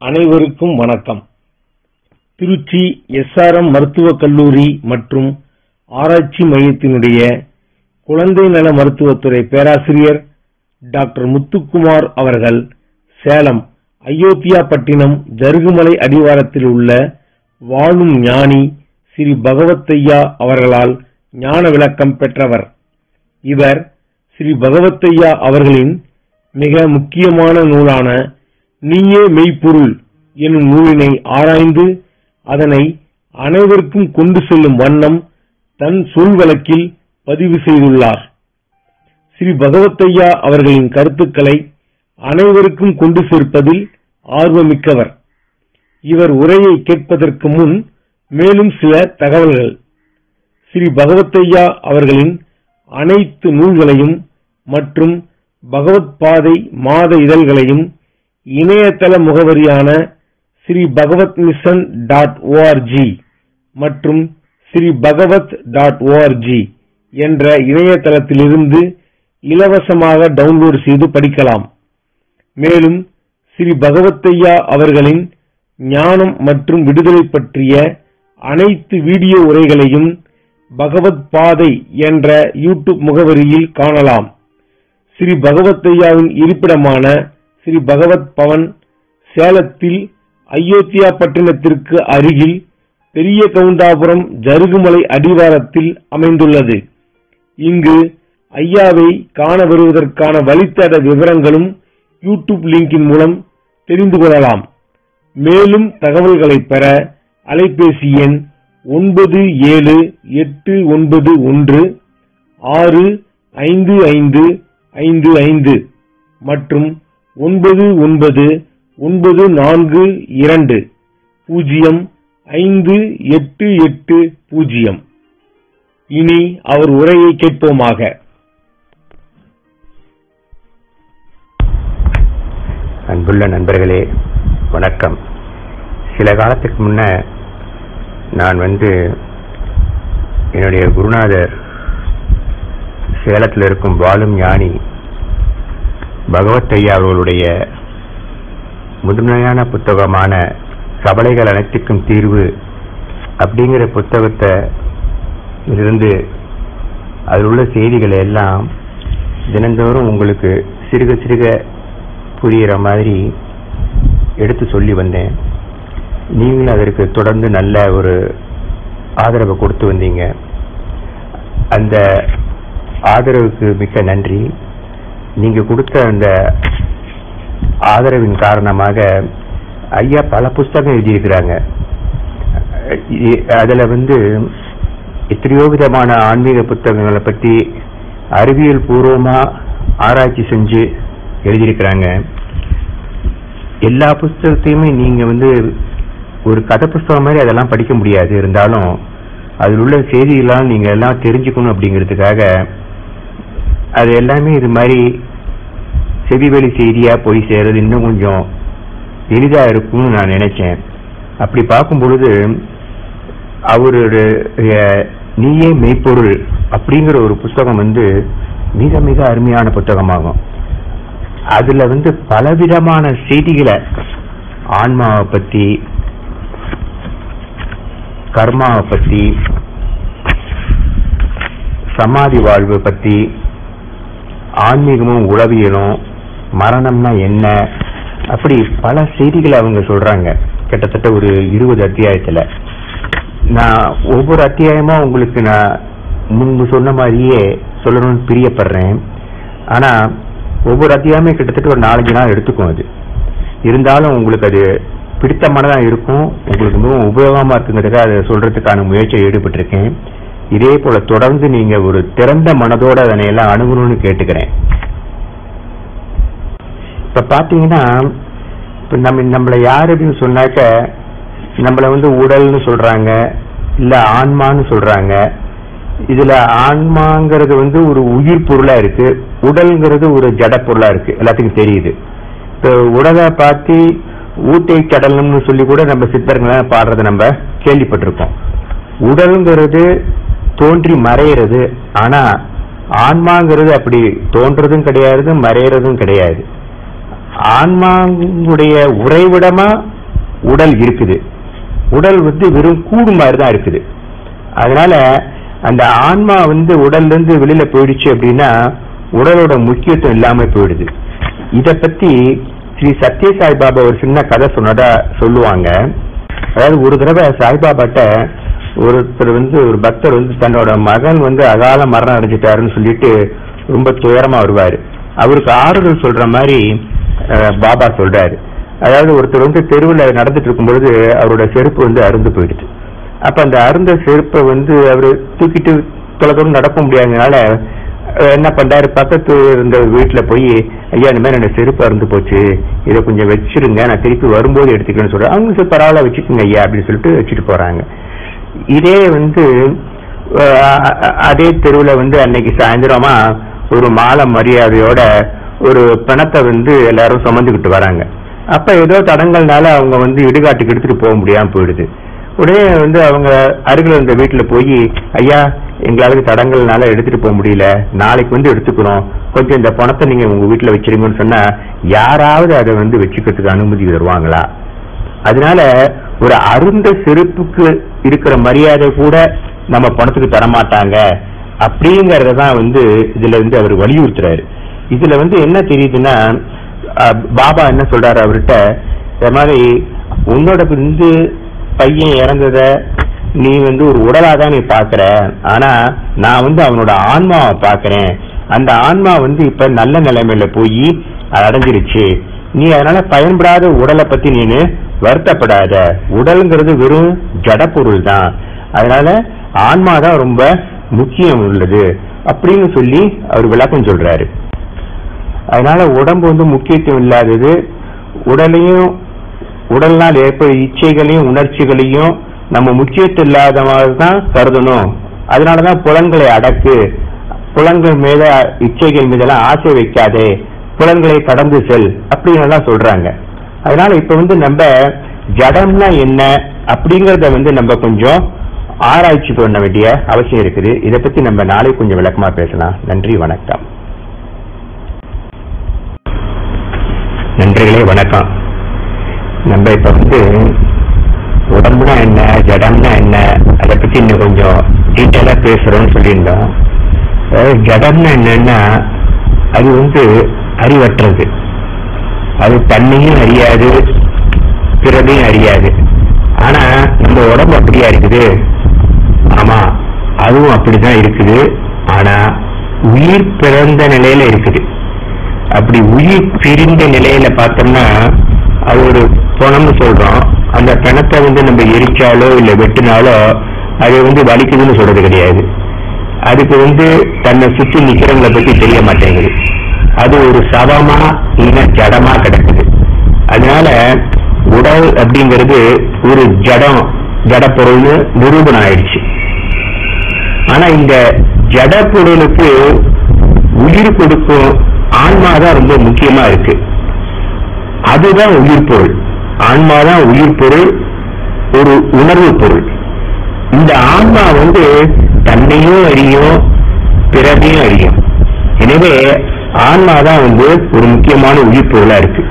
அனைவருக்கும் வணக்கம் திருச்சி எஸ்ஆர்எம் மருத்துவக் கல்லூரி மற்றும் ஆராய்ச்சி மையத்தினுடைய குழந்தை நல மருத்துவத்துறை பேராசிரியர் டாக்டர் முத்துக்குமார் அவர்கள் சேலம் அயோத்தியாபட்டினம் ஜருகுமலை அடிவாரத்தில் உள்ள வாழும் ஞானி ஸ்ரீ பகவத்தையா அவர்களால் ஞான விளக்கம் பெற்றவர் இவர் ஸ்ரீ பகவத்தையா அவர்களின் மிக முக்கியமான நூலான நீயே மெய்ப்பொருள் எனும் நூலினை ஆராய்ந்து அதனை அனைவருக்கும் கொண்டு செல்லும் வண்ணம் தன் சொல் வழக்கில் பதிவு செய்துள்ளார் ஸ்ரீ பகவத்தையா அவர்களின் கருத்துக்களை அனைவருக்கும் கொண்டு சேர்ப்பதில் ஆர்வமிக்கவர் இவர் உரையை கேட்பதற்கு முன் மேலும் சில தகவல்கள் ஸ்ரீ பகவத்தையா அவர்களின் அனைத்து நூல்களையும் மற்றும் பகவத் பாதை மாத இதழ்களையும் இணையதள முகவரியான Shri Bhagavath mission dot ORG மற்றும் ஸ்ரீ பகவத் டாட் ஓஆர்ஜி என்ற இணையதளத்திலிருந்து இலவசமாக டவுன்லோட் செய்து படிக்கலாம் மேலும் ஸ்ரீ பகவத்தையா அவர்களின் ஞானம் மற்றும் விடுதலை பற்றிய அனைத்து வீடியோ உரைகளையும் பகவத் பாதை என்ற யூடியூப் முகவரியில் காணலாம் ஸ்ரீ பகவத்தையாவின் இருப்பிடமான ஸ்ரீ பகவத் பவன் சேலத்தில் அயோத்தியா பட்டினத்திற்கு அருகில் பெரிய கவுண்டாபுரம் ஜருகுமலை அடிவாரத்தில் அமைந்துள்ளது இங்கு ஐயாவை காண வருவதற்கான வழித்தட விவரங்களும் யூடியூப் லிங்கின் மூலம் தெரிந்து கொள்ளலாம் மேலும் தகவல்களை பெற அலைபேசி எண் ஒன்பது ஏழு எட்டு ஒன்பது ஒன்று ஆறு ஐந்து ஐந்து ஐந்து ஐந்து மற்றும் ஒன்பது ஒன்பது ஒன்பது நான்கு இரண்டு பூஜ்ஜியம் ஐந்து எட்டு எட்டு பூஜ்ஜியம் இனி அவர் உரையை கேட்போமாக அன்புள்ள நண்பர்களே வணக்கம் சில காலத்துக்கு முன்ன நான் வந்து என்னுடைய குருநாதர் சேலத்தில் இருக்கும் வாழும் ஞானி பகவத் ஐயா அவர்களுடைய முதன்மையான புத்தகமான கவலைகள் அனைத்துக்கும் தீர்வு அப்படிங்கிற புத்தகத்தை இருந்து அதில் உள்ள செய்திகளை எல்லாம் தினந்தோறும் உங்களுக்கு சிறுக சிறுக புரிகிற மாதிரி எடுத்து சொல்லி வந்தேன் நீங்களும் அதற்கு தொடர்ந்து நல்ல ஒரு ஆதரவை கொடுத்து வந்தீங்க அந்த ஆதரவுக்கு மிக்க நன்றி நீங்க கொடுத்த அந்த ஆதரவின் காரணமாக ஐயா பல புஸ்தகம் எழுதியிருக்கிறாங்க இ- அதுல வந்து எத்தனையோ விதமான ஆன்மீக புத்தகங்களை பத்தி அறிவியல் பூர்வமா ஆராய்ச்சி செஞ்சு எழுதியிருக்கிறாங்க எல்லா புஸ்தகத்தையுமே நீங்க வந்து ஒரு கதை புஸ்தகம் மாதிரி அதெல்லாம் படிக்க முடியாது இருந்தாலும் அதில் உள்ள செய்தியெல்லாம் நீங்க எல்லாம் தெரிஞ்சுக்கணும் அப்படிங்கிறதுக்காக அது எல்லாமே இது மாதிரி செவிவெளி செய்தியா போய் சேர்றது இன்னும் கொஞ்சம் எளிதா இருக்கும்னு நான் நினைச்சேன் அப்படி பார்க்கும் பொழுது அவருடைய நீயே மெய்ப்பொருள் அப்படிங்கிற ஒரு புஸ்தகம் வந்து மிக மிக அருமையான புத்தகமாகும் அதுல வந்து பலவிதமான செய்திகளை ஆன்மாவை பத்தி கர்மாவை பத்தி சமாதி வாழ்வு பத்தி ஆன்மீகமும் உளவியலும் மரணம்னா என்ன அப்படி பல செய்திகளை அவங்க சொல்றாங்க கிட்டத்தட்ட ஒரு இருபது அத்தியாயத்துல நான் ஒவ்வொரு அத்தியாயமா உங்களுக்கு நான் முன்பு சொன்ன மாதிரியே சொல்லணும்னு பிரியப்படுறேன் ஆனா ஒவ்வொரு அத்தியாயமே கிட்டத்தட்ட ஒரு நாலஞ்சு நாள் எடுத்துக்கும் அது இருந்தாலும் உங்களுக்கு அது பிடித்தமானதா இருக்கும் உங்களுக்கு மிகவும் உபயோகமா இருக்குங்கிறதுக்காக அதை சொல்றதுக்கான முயற்சியை ஈடுபட்டிருக்கேன் இதே போல தொடர்ந்து நீங்க ஒரு திறந்த மனதோட அதனை எல்லாம் அணுகணும்னு கேட்டுக்கிறேன் இப்ப பாத்தீங்கன்னா இப்ப நம்ம நம்மள யாரு அப்படின்னு சொன்னாக்க நம்மள வந்து உடல்னு சொல்றாங்க இல்ல ஆன்மான்னு சொல்றாங்க இதுல ஆன்மாங்கிறது வந்து ஒரு உயிர் பொருளா இருக்கு உடல்ங்கிறது ஒரு ஜட பொருளா இருக்கு எல்லாத்துக்கும் தெரியுது இப்ப உடலை பார்த்து ஊட்டை கடல்னு சொல்லி கூட நம்ம சித்தர்களை பாடுறதை நம்ம கேள்விப்பட்டிருக்கோம் உடல்ங்கிறது தோன்றி மறையிறது ஆனா ஆன்மாங்கிறது அப்படி தோன்றதும் கிடையாது மறையறதும் கிடையாது ஆன்மாவுடைய உறைவிடமா உடல் இருக்குது உடல் வந்து வெறும் கூடு மாதிரி தான் இருக்குது அதனால அந்த ஆன்மா வந்து உடல்ல இருந்து வெளியில போயிடுச்சு அப்படின்னா உடலோட முக்கியத்துவம் இல்லாம போயிடுது இத பத்தி ஸ்ரீ சத்ய சாய்பாபா ஒரு சின்ன கதை சொன்னதா சொல்லுவாங்க அதாவது ஒரு தடவை சாய்பாபாட்ட ஒருத்தர் வந்து ஒரு பக்தர் வந்து தன்னோட மகன் வந்து அகால மரணம் அடைஞ்சிட்டாருன்னு சொல்லிட்டு ரொம்ப துயரமா வருவாரு அவருக்கு ஆறுதல் சொல்ற மாதிரி அஹ், பாபா சொல்றாரு அதாவது ஒருத்தர் வந்து தெருவில் நடந்துட்டு இருக்கும்பொழுது அவரோட செருப்பு வந்து அருந்து போயிடுச்சு அப்ப அந்த அருந்த செருப்பை வந்து அவரு தூக்கிட்டு தொலைதூரம் நடக்க முடியாதனால அஹ், என்ன பண்றாரு பக்கத்து இருந்த வீட்டுல போய் ஐயா இந்த மாதிரி என்னோட செருப்பு அருந்து போச்சு இதை கொஞ்சம் வச்சிருங்க நான் திருப்பி வரும்போது எடுத்துக்கிறேன்னு சொல்றேன் அவங்க சரி பரவாயில்ல வச்சுக்கோங்க ஐயா அப்படின்னு சொல்லிட்டு வச்சுட்டு போறாங்க இதே வந்து அஹ், அ- அதே தெருவுல வந்து அன்னைக்கு சாயந்தரமா ஒரு மாலை மரியாதையோட ஒரு பிணத்தை வந்து எல்லாரும் சுமந்துக்கிட்டு வராங்க அப்ப ஏதோ தடங்கள்னால அவங்க வந்து இடுகாட்டுக்கு எடுத்துட்டு போக முடியாம போயிடுது உடனே வந்து அவங்க அருகில் இருந்த வீட்டுல போய் ஐயா எங்களால தடங்கள்னால எடுத்துட்டு போக முடியல நாளைக்கு வந்து எடுத்துக்கிறோம் கொஞ்சம் இந்த பணத்தை நீங்க உங்க வீட்டுல வச்சிருங்கன்னு சொன்னா யாராவது அதை வந்து வச்சுக்கிறதுக்கு அனுமதி தருவாங்களா அதனால ஒரு அருந்த செருப்புக்கு இருக்கிற மரியாதை கூட நம்ம பணத்துக்கு தரமாட்டாங்க அப்படிங்கறத தான் வந்து இதுல வந்து அவர் வலியுறுத்துறாரு இதுல வந்து என்ன தெரியுதுன்னா அஹ், பாபா என்ன சொல்றாரு அவர்கிட்ட இந்த மாதிரி உன்னோட வந்து பையன் இறந்தத நீ வந்து ஒரு உடலா தான் நீ பாக்குற ஆனா நான் வந்து அவனோட ஆன்மாவை பாக்குறேன் அந்த ஆன்மா வந்து இப்ப நல்ல நிலைமையில போய் அடைஞ்சிருச்சு நீ அதனால பயன்படாத உடலை பத்தி நீனு வருத்தப்படாத உடல்ங்கிறது வெறும் ஜட பொருள் தான் அதனால ஆன்மா தான் ரொம்ப முக்கியம் உள்ளது அப்படின்னு சொல்லி அவர் விளக்கம் சொல்றாரு அதனால உடம்பு வந்து முக்கியத்துவம் இல்லாதது உடலையும் உடல்னால் ஏற்படும் இச்சைகளையும் உணர்ச்சிகளையும் நம்ம முக்கியத்துவம் இல்லாத மாதிரி தான் கருதணும் அதனாலதான் புலன்களை அடக்கு புலன்கள் மீத இச்சைகள் மீதெல்லாம் ஆசை வைக்காதே புலன்களை கடந்து செல் அப்படின்னு எல்லாம் சொல்றாங்க அதனால இப்ப வந்து நம்ம ஜடம்னா என்ன அப்படிங்கறத வந்து நம்ம கொஞ்சம் ஆராய்ச்சி பண்ண வேண்டிய அவசியம் இருக்குது இதை பத்தி நம்ம நாளை கொஞ்சம் விளக்கமா பேசலாம் நன்றி வணக்கம் நன்றிகளே வணக்கம் நம்ம இப்ப வந்து உடம்புனா என்ன ஜடம்னா என்ன அதை பத்தி இன்னும் கொஞ்சம் டீட்டெயிலா பேசுறோம்னு சொல்லியிருந்தோம் அதாவது ஜடம்னா என்னன்னா அது வந்து அறிவற்றது அது தன்னையும் அறியாது பிறதையும் அறியாது ஆனா நம்ம உடம்பு அப்படியா இருக்குது ஆமா அதுவும் அப்படிதான் இருக்குது ஆனா உயிர் பிறந்த நிலையில இருக்குது அப்படி உயிர் பிரிந்த நிலையில பார்த்தோம்னா அது ஒரு பணம்னு சொல்றோம் அந்த பிணத்தை வந்து நம்ம எரிச்சாலோ இல்ல வெட்டினாலோ அது வந்து வலிக்குதுன்னு சொல்றது கிடையாது அதுக்கு வந்து தன்னை சுத்தி நிக்கிறவங்களை பத்தி தெரிய மாட்டேங்குது அது ஒரு சவமா இல்ல ஜடமா கிடக்குது அதனால உடல் அப்படிங்கிறது ஒரு ஜடம் ஜட பொருள்னு நிரூபணம் ஆயிடுச்சு ஆனா இந்த ஜட பொருளுக்கு உயிர் கொடுக்கும் ஆன்மா தான் ரொம்ப முக்கியமா இருக்கு அதுதான் உயிர் பொருள் ஆன்மா தான் உயிர் பொருள் ஒரு உணர்வு பொருள் இந்த ஆன்மா வந்து தன்னையும் அறியும் பிறரையும் அறியும் எனவே ஆன்மா தான் வந்து ஒரு முக்கியமான உயிர் பொருளா இருக்கு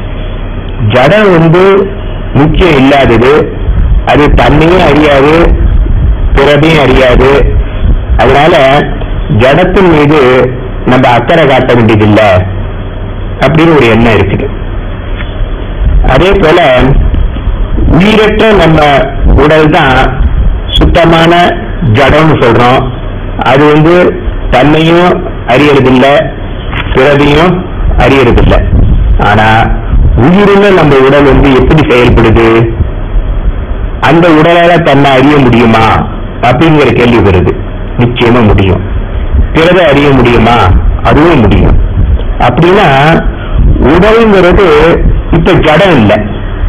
ஜடம் வந்து முக்கியம் இல்லாதது அது தன்னையும் அறியாது பிறரையும் அறியாது அதனால ஜடத்தின் மீது நம்ம அக்கறை காட்ட வேண்டியதில்லை அப்படின்னு ஒரு எண்ணம் இருக்குது அதே போல உயிரற்ற நம்ம உடல் தான் சுத்தமான ஜடம்னு சொல்றோம் அது வந்து தன்னையும் அறியறதில்லை பிறதையும் அறியறதில்லை ஆனா உயிருள்ள நம்ம உடல் வந்து எப்படி செயல்படுது அந்த உடலால தன்னை அறிய முடியுமா அப்படிங்கிற கேள்வி வருது நிச்சயமா முடியும் பிறதை அறிய முடியுமா அதுவும் முடியும் அப்படின்னா உடல்ங்கிறது இப்ப ஜடம் இல்லை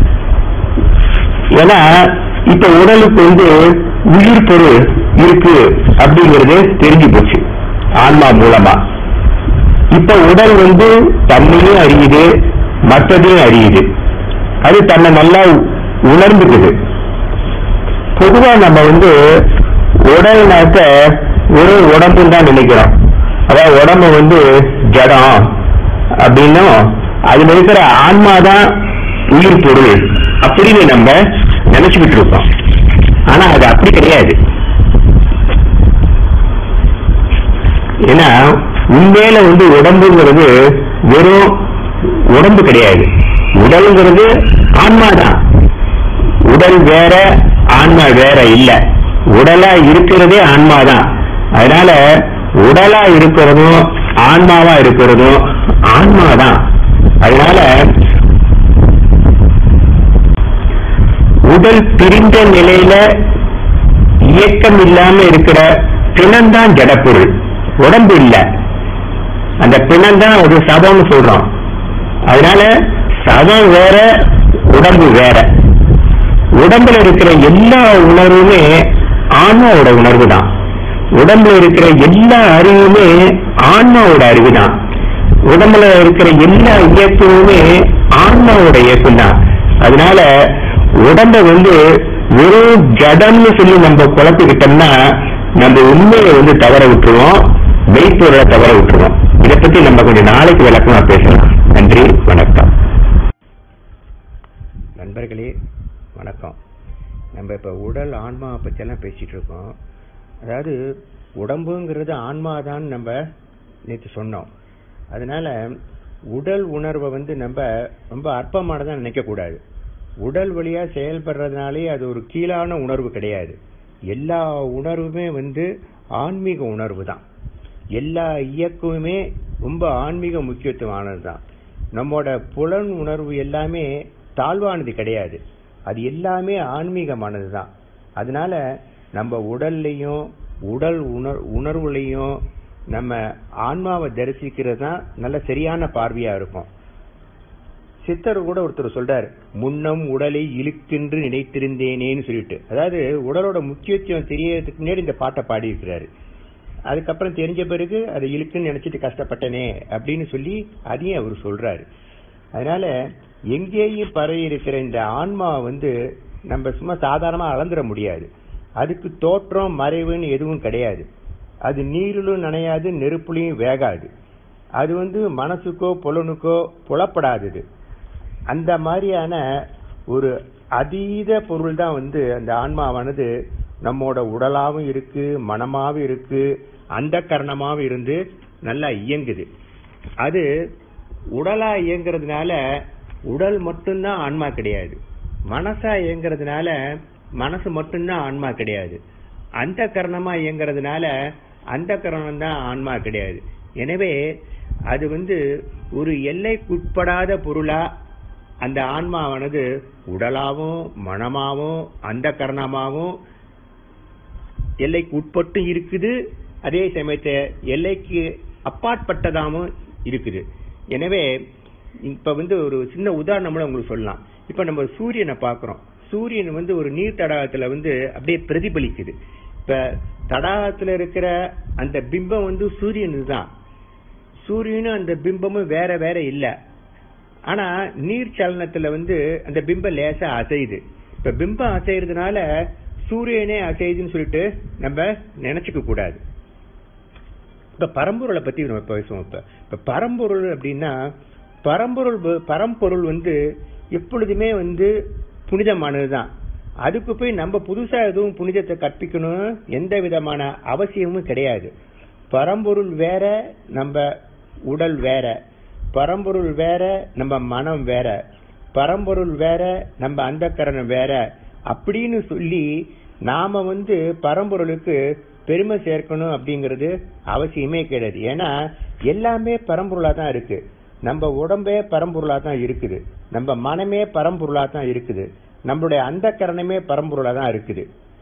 ஏன்னா இப்ப உடலுக்கு வந்து உயிர் பொருள் இருக்கு அப்படிங்கிறது தெரிஞ்சு போச்சு ஆன்மா மூலமா இப்ப உடல் வந்து தன்னையும் அறியுது மற்றதையும் அறியுது அது தன்னை நல்லா உணர்ந்துக்குது பொதுவா நம்ம வந்து உடல்னாக்க ஒரு உடம்புன்னு தான் நினைக்கிறோம் அதாவது உடம்பு வந்து ஜடம் அப்படின்னும் அதுல இருக்கிற ஆன்மா தான் உயிர் பொருள் அப்படின்னு நம்ம நினைச்சுக்கிட்டு இருக்கோம் ஆனா அது அப்படி கிடையாது ஏன்னா உண்மையில வந்து உடம்புங்கிறது வெறும் உடம்பு கிடையாது உடல்ங்கிறது ஆன்மா தான் உடல் வேற ஆன்மா வேற இல்ல உடலா இருக்கிறதே ஆன்மா தான் அதனால உடலா இருக்கிறதும் ஆன்மாவா இருக்கிறதும் ஆன்மா தான் அதனால உடல் பிரிந்த நிலையில இயக்கம் இல்லாம இருக்கிற பிணம்தான் ஜடப்பொருள் உடம்பு இல்ல அந்த பிணம் தான் ஒரு சபம்னு சொல்றோம் அதனால சபம் வேற உடம்பு வேற உடம்புல இருக்கிற எல்லா உணர்வுமே ஆன்மாவோட உணர்வு தான் உடம்புல இருக்கிற எல்லா அறிவுமே ஆன்மாவோட அறிவு தான் உடம்புல இருக்கிற எல்லா இயக்கமுமே ஆன்மாவோட இயக்கம் தான் அதனால உடம்ப வந்து வெறும் ஜடம்னு சொல்லி நம்ம குழப்பிக்கிட்டோம்னா நம்ம உண்மையை வந்து தவற விட்டுருவோம் மெய்ப்பொருளை தவற விட்டுருவோம் இதை பத்தி நம்ம கொஞ்சம் நாளைக்கு விளக்கமா பேசலாம் நன்றி வணக்கம் நண்பர்களே வணக்கம் நம்ம இப்ப உடல் ஆன்மாவை பத்தி எல்லாம் பேசிட்டு இருக்கோம் அதாவது உடம்புங்கிறது ஆன்மாதான் நம்ம நேற்று சொன்னோம் அதனால உடல் உணர்வை வந்து நம்ம ரொம்ப அற்பமானதா நினைக்க கூடாது உடல் வழியா செயல்படுறதுனாலே அது ஒரு கீழான உணர்வு கிடையாது எல்லா உணர்வுமே வந்து ஆன்மீக உணர்வு தான் எல்லா இயக்கமுமே ரொம்ப ஆன்மீக முக்கியத்துவமானது தான் நம்மோட புலன் உணர்வு எல்லாமே தாழ்வானது கிடையாது அது எல்லாமே ஆன்மீகமானது தான் அதனால நம்ம உடல்லையும் உடல் உணர் உணர்வுலையும் நம்ம ஆன்மாவை தரிசிக்கிறது தான் நல்ல சரியான பார்வையா இருக்கும் சித்தர் கூட ஒருத்தர் சொல்றார் முன்னம் உடலை இழுக்கென்று நினைத்திருந்தேனேன்னு சொல்லிட்டு அதாவது உடலோட முக்கியத்துவம் தெரியறதுக்கு முன்னாடி இந்த பாட்டை பாடி இருக்கிறாரு அதுக்கப்புறம் தெரிஞ்ச பிறகு அதை இழுக்குன்னு நினைச்சிட்டு கஷ்டப்பட்டனே அப்படின்னு சொல்லி அதையும் அவர் சொல்றாரு அதனால எங்கேயும் பரவி இருக்கிற இந்த ஆன்மா வந்து நம்ம சும்மா சாதாரணமா அளந்துட முடியாது அதுக்கு தோற்றம் மறைவுன்னு எதுவும் கிடையாது அது நீரிலும் நனையாது நெருப்புலையும் வேகாது அது வந்து மனசுக்கோ புலனுக்கோ புலப்படாதது அந்த மாதிரியான ஒரு அதீத பொருள் தான் வந்து அந்த ஆன்மாவானது நம்மோட உடலாவும் இருக்கு மனமாவும் இருக்கு அந்த கரணமாவும் இருந்து நல்லா இயங்குது அது உடலா இயங்குறதுனால உடல் மட்டும்தான் ஆன்மா கிடையாது மனசா இயங்குறதுனால மனசு மட்டும்தான் ஆன்மா கிடையாது அந்த கரணமா இயங்குறதுனால அந்த கரணம் தான் ஆன்மா கிடையாது எனவே அது வந்து ஒரு எல்லைக்குட்படாத பொருளா அந்த ஆன்மாவானது உடலாவும் மனமாவும் அந்த கரணமாவும் எல்லைக்கு உட்பட்டு இருக்குது அதே சமயத்தை எல்லைக்கு அப்பாற்பட்டதாகவும் இருக்குது எனவே இப்ப வந்து ஒரு சின்ன உதாரணம் கூட உங்களுக்கு சொல்லலாம் இப்ப நம்ம சூரியனை பார்க்கிறோம் சூரியன் வந்து ஒரு நீர் தடாகத்துல வந்து அப்படியே பிரதிபலிக்குது இப்ப தடாகத்துல இருக்கிற அந்த பிம்பம் வந்து சூரியன் தான் சூரியனும் அந்த பிம்பமும் வேற வேற இல்ல ஆனா நீர் சலனத்துல வந்து அந்த பிம்பம் லேசா அசையுது இப்ப பிம்பம் அசைறதுனால சூரியனே அசையுதுன்னு சொல்லிட்டு நம்ம நினைச்சுக்க கூடாது இப்ப பரம்பொருளை பத்தி நம்ம பேசுவோம் இப்ப இப்ப பரம்பொருள் அப்படின்னா பரம்பொருள் வ- பரம்பொருள் வந்து எப்பொழுதுமே வந்து புனிதமானதுதான் அதுக்கு போய் நம்ம புதுசா எதுவும் புனிதத்தை கற்பிக்கணும் எந்த விதமான அவசியமும் கிடையாது பரம்பொருள் வேற நம்ம உடல் வேற பரம்பொருள் வேற நம்ம மனம் வேற பரம்பொருள் வேற நம்ம அந்தக்கரணம் வேற அப்படின்னு சொல்லி நாம வந்து பரம்பொருளுக்கு பெருமை சேர்க்கணும் அப்படிங்கிறது அவசியமே கிடையாது ஏன்னா எல்லாமே பரம்பொருளா தான் இருக்கு நம்ம உடம்பே பரம்பொருளா தான் இருக்குது நம்ம மனமே பரம்பொருளா தான் இருக்குது நம்மளுடைய அந்த கரணமே பரம்பொருளா தான் இருக்குது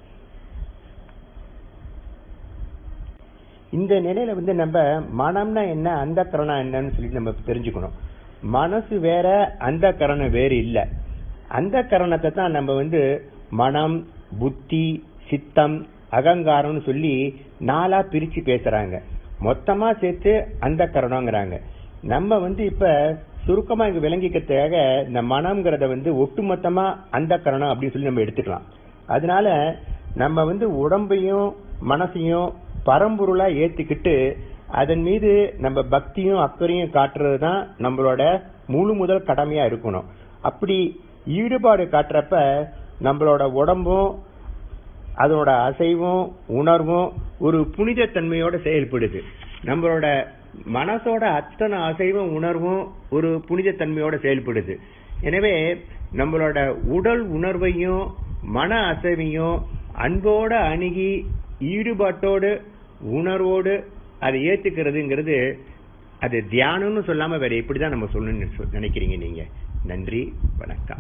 இந்த நிலையில வந்து நம்ம மனம்னா என்ன அந்த கரணம் என்னன்னு சொல்லி நம்ம தெரிஞ்சுக்கணும் மனசு வேற அந்த கரணம் வேறு இல்ல அந்த கரணத்தை தான் நம்ம வந்து மனம் புத்தி சித்தம் அகங்காரம்னு சொல்லி நாலா பிரிச்சு பேசுறாங்க மொத்தமா சேர்த்து அந்த கரணங்கிறாங்க நம்ம வந்து இப்ப சுருக்கமா இங்க விளங்கிக்கிறதுக்காக இந்த மனம்ங்கிறத வந்து ஒட்டுமொத்தமா அந்த கரணம் அப்படின்னு சொல்லி நம்ம எடுத்துக்கலாம் அதனால நம்ம வந்து உடம்பையும் மனசையும் பரம்பொருளா ஏத்துக்கிட்டு அதன் மீது நம்ம பக்தியும் அக்கறையும் காட்டுறது தான் நம்மளோட முழு முதல் கடமையா இருக்கணும் அப்படி ஈடுபாடு காட்டுறப்ப நம்மளோட உடம்பும் அதனோட அசைவும் உணர்வும் ஒரு புனித தன்மையோட செயல்படுது நம்மளோட மனசோட அத்தனை அசைவும் உணர்வும் ஒரு புனித தன்மையோட செயல்படுது எனவே நம்மளோட உடல் உணர்வையும் மன அசைவையும் அன்போட அணுகி ஈடுபாட்டோடு உணர்வோடு அதை ஏத்துக்கிறதுங்கிறது அது தியானம்னு சொல்லாம வேற எப்படிதான் நம்ம சொல்லணும்னு நினைக்கிறீங்க நீங்க நன்றி வணக்கம்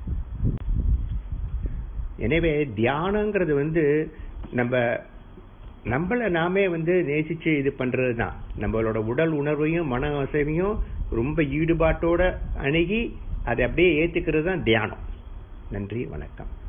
எனவே தியானங்கிறது வந்து நம்ம நம்மள நாமே வந்து நேசிச்சு இது பண்றது தான் நம்மளோட உடல் உணர்வையும் மன அசைவையும் ரொம்ப ஈடுபாட்டோட அணுகி அதை அப்படியே ஏத்துக்கிறது தான் தியானம் நன்றி வணக்கம்